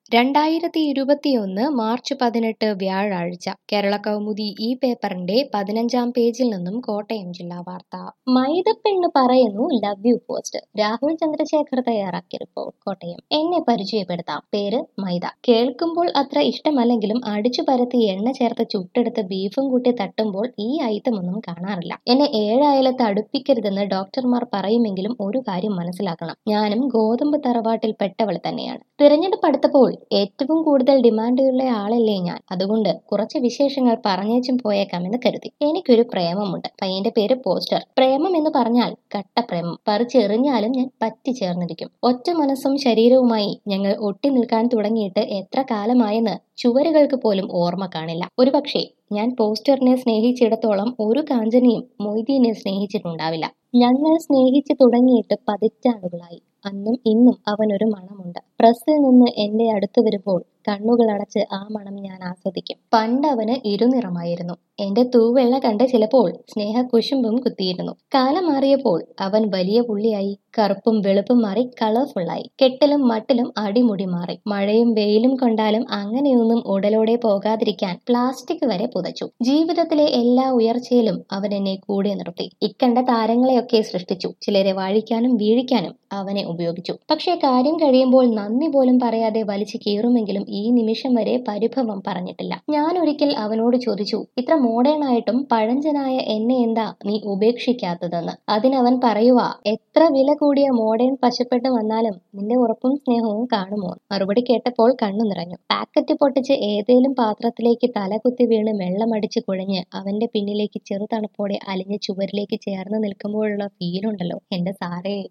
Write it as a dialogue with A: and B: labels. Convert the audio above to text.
A: രണ്ടായിരത്തി ഇരുപത്തിയൊന്ന് മാർച്ച് പതിനെട്ട് വ്യാഴാഴ്ച കേരള കൗമുദി ഈ പേപ്പറിന്റെ പതിനഞ്ചാം പേജിൽ നിന്നും കോട്ടയം ജില്ലാ വാർത്ത മൈദപ്പെണ്ണ് പറയുന്നു love you post Rahul Chandrasekhar തയ്യാറാക്കിയ റിപ്പോർട്ട് കോട്ടയം എന്നെ പരിചയപ്പെടുത്താം പേര് മൈദ കേൾക്കുമ്പോൾ അത്ര ഇഷ്ടമല്ലെങ്കിലും അടിച്ചു പരത്തി എണ്ണ ചേർത്ത് ചുട്ടെടുത്ത് ബീഫും കൂട്ടി തട്ടുമ്പോൾ ഈ ഐറ്റമൊന്നും കാണാറില്ല എന്നെ ഏഴായാലത്ത് അടുപ്പിക്കരുതെന്ന് ഡോക്ടർമാർ പറയുമെങ്കിലും ഒരു കാര്യം മനസ്സിലാക്കണം ഞാനും ഗോതമ്പ് തറവാട്ടിൽ പെട്ടവൾ തന്നെയാണ് തിരഞ്ഞെടുപ്പ് അടുത്തപ്പോൾ ഏറ്റവും കൂടുതൽ ഡിമാൻഡുള്ള ആളല്ലേ ഞാൻ അതുകൊണ്ട് കുറച്ച് വിശേഷങ്ങൾ പറഞ്ഞേച്ചും പോയേക്കാമെന്ന് കരുതി എനിക്കൊരു പ്രേമമുണ്ട് പയ്യന്റെ പേര് പോസ്റ്റർ പ്രേമം എന്ന് പറഞ്ഞാൽ കട്ടപ്രേമം പറിച്ചെറിഞ്ഞാലും ഞാൻ പറ്റി ചേർന്നിരിക്കും ഒറ്റ മനസ്സും ശരീരവുമായി ഞങ്ങൾ ഒട്ടി നിൽക്കാൻ തുടങ്ങിയിട്ട് എത്ര കാലമായെന്ന് ചുവരുകൾക്ക് പോലും ഓർമ്മ കാണില്ല ഒരുപക്ഷെ ഞാൻ പോസ്റ്ററിനെ സ്നേഹിച്ചിടത്തോളം ഒരു കാഞ്ചനയും മൊയ്തീനെ സ്നേഹിച്ചിട്ടുണ്ടാവില്ല ഞങ്ങൾ സ്നേഹിച്ചു തുടങ്ങിയിട്ട് പതിറ്റാണ്ടുകളായി അന്നും ഇന്നും അവനൊരു മണമുണ്ട് പ്രസ്സിൽ നിന്ന് എന്റെ അടുത്ത് വരുമ്പോൾ കണ്ണുകളടച്ച് ആ മണം ഞാൻ ആസ്വദിക്കും പണ്ട് അവന് ഇരുനിറമായിരുന്നു എന്റെ തൂവെള്ള കണ്ട് ചിലപ്പോൾ സ്നേഹ കുശുമ്പും കുത്തിയിരുന്നു കാലം മാറിയപ്പോൾ അവൻ വലിയ പുള്ളിയായി കറുപ്പും വെളുപ്പും മാറി കളർഫുള്ളായി കെട്ടലും മട്ടിലും അടിമുടി മാറി മഴയും വെയിലും കൊണ്ടാലും അങ്ങനെയൊന്നും ഉടലോടെ പോകാതിരിക്കാൻ പ്ലാസ്റ്റിക് വരെ പുതച്ചു ജീവിതത്തിലെ എല്ലാ ഉയർച്ചയിലും അവൻ എന്നെ കൂടെ നിർത്തി ഇക്കണ്ട താരങ്ങളെയൊക്കെ സൃഷ്ടിച്ചു ചിലരെ വാഴിക്കാനും വീഴിക്കാനും അവനെ ഉപയോഗിച്ചു പക്ഷേ കാര്യം കഴിയുമ്പോൾ നന്ദി പോലും പറയാതെ വലിച്ചു കീറുമെങ്കിലും ഈ നിമിഷം വരെ പരിഭവം പറഞ്ഞിട്ടില്ല ഞാൻ ഒരിക്കൽ അവനോട് ചോദിച്ചു ഇത്ര മോഡേൺ ആയിട്ടും പഴഞ്ചനായ എന്നെ എന്താ നീ ഉപേക്ഷിക്കാത്തതെന്ന് അതിനവൻ പറയുക എത്ര വില കൂടിയ മോഡേൺ പശപ്പെട്ട് വന്നാലും നിന്റെ ഉറപ്പും സ്നേഹവും കാണുമോ മറുപടി കേട്ടപ്പോൾ കണ്ണു നിറഞ്ഞു പാക്കറ്റ് പൊട്ടിച്ച് ഏതേലും പാത്രത്തിലേക്ക് തലകുത്തി വീണ് വെള്ളമടിച്ച് കുഴഞ്ഞ് അവന്റെ പിന്നിലേക്ക് ചെറുതണുപ്പോടെ അലിഞ്ഞ ചുവരിലേക്ക് ചേർന്ന് നിൽക്കുമ്പോഴുള്ള ഫീലുണ്ടല്ലോ എന്റെ സാറേ